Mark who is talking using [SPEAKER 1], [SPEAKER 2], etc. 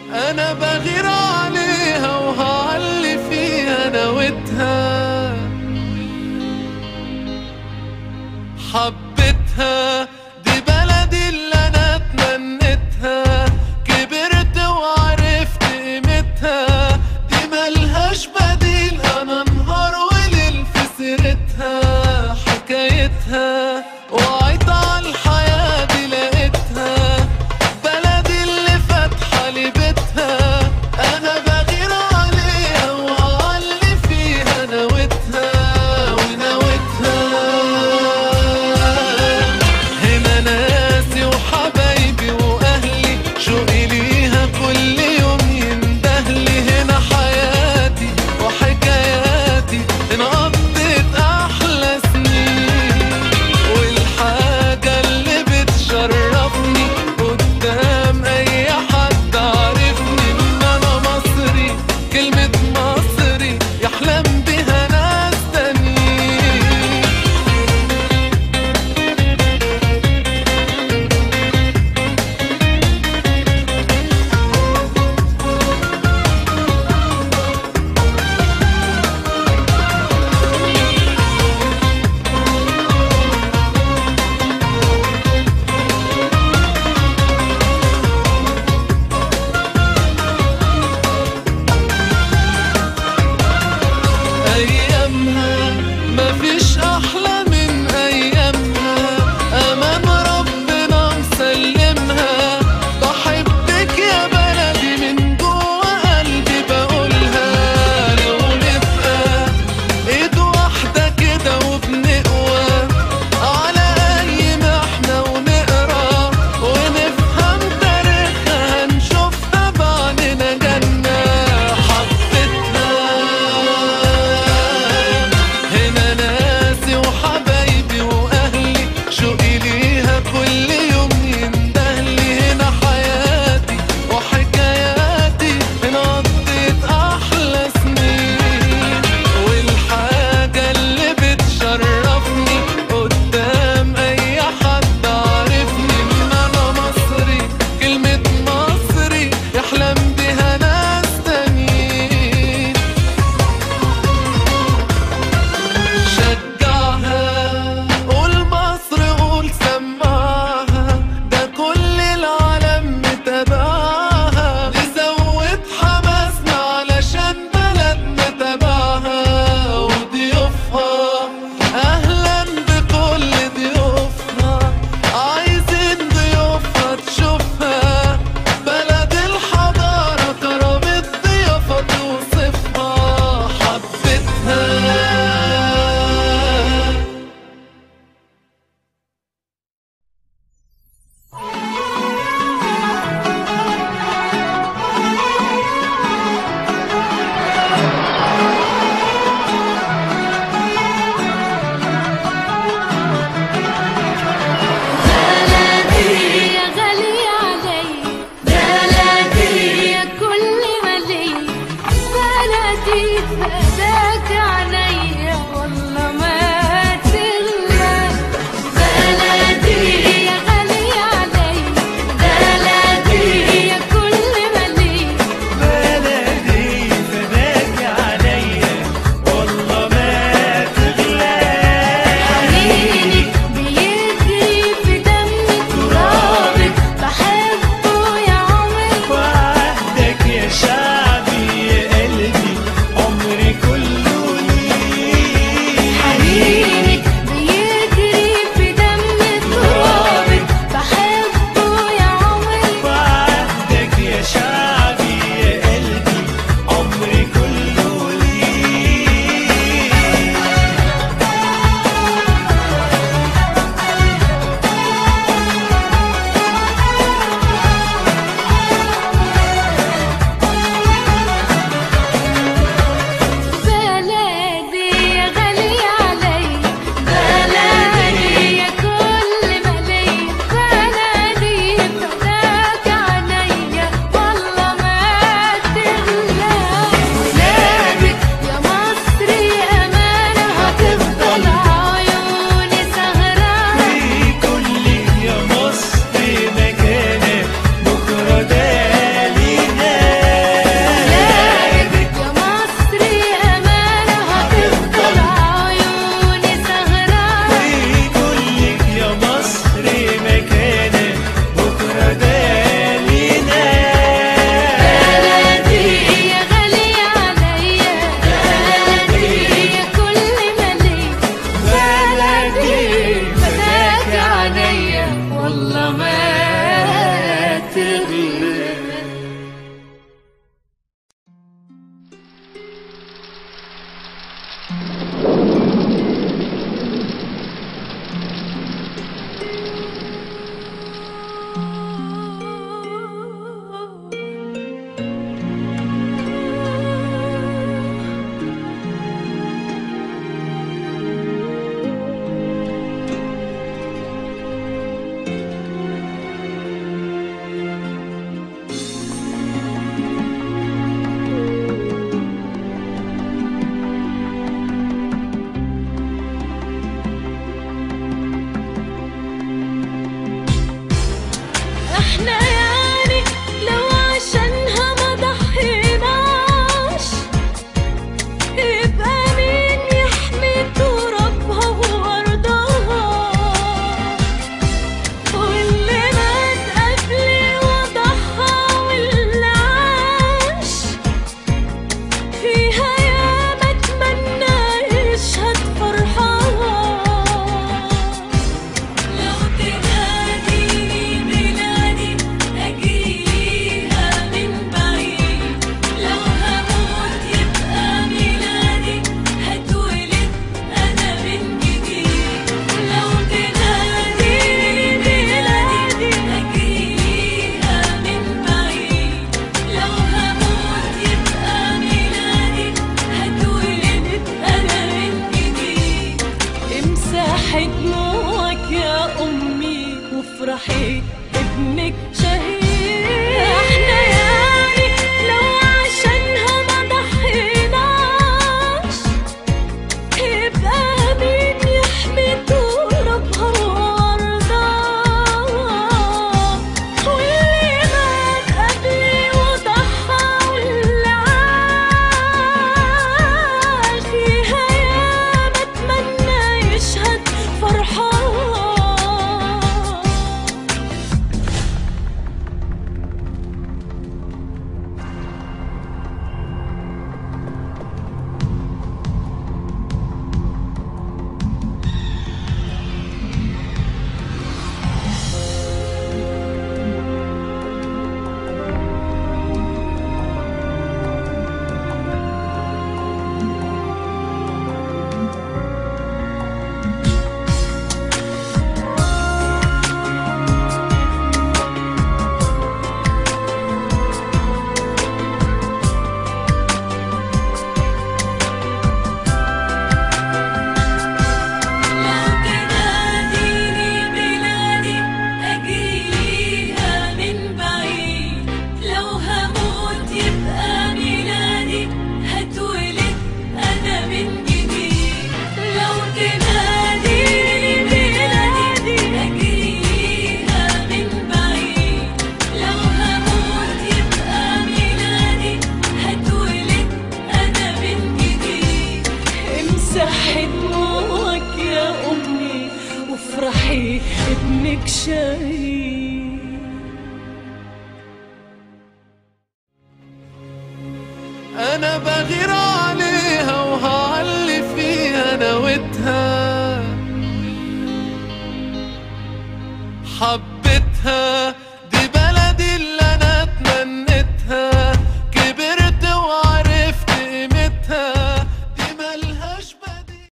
[SPEAKER 1] انا بغير عليها وهعلي فيها نويتها حبيتها دي بلدي اللي انا اتمنيتها كبرت وعرفت قيمتها دي ملهاش بديل انا نهار وليل في سيرتها حكايتها وعيت على الحياة دي لقيتها بلدي اللي فاتحة لي بيتها انا بغير عليها وهعلي فيها نويتها ونويتها
[SPEAKER 2] احنا يعني لو عشانها ما ضحيناش يبقى مين يحمي ترابها وارضها واللي مات قبلي وضحى واللي عاش فيها يا ما اتمنى يشهد فرحها لو تناديني بلادي اجيها من بعيد لو هموت يبقى ميلادي هتولد انا من جديد لو تناديني بلادي اجيها من بعيد لو هموت يبقى ميلادي هتولد انا من جديد امسحي دموعك يا امي وافرحي ابنك شهيد احنا يعني لو عشانها ما ضحيناش يبقى مين يحمي ترابها وارضها واللي مات قبلي وضحى واللي عاش فيها يا ما اتمنى يشهد فرحها لو تناديني بلادي أجيها من بعيد لو هموت يبقى ميلادي هتولد أنا من جديد لو تناديني بلادي أجيها من بعيد لو هموت يبقى ميلادي هتولد أنا من جديد امسحي دموعك يا أمي وافرحي ابنك شهيد
[SPEAKER 1] انا بغير عليها وهعلي فيها نوتها حبيتها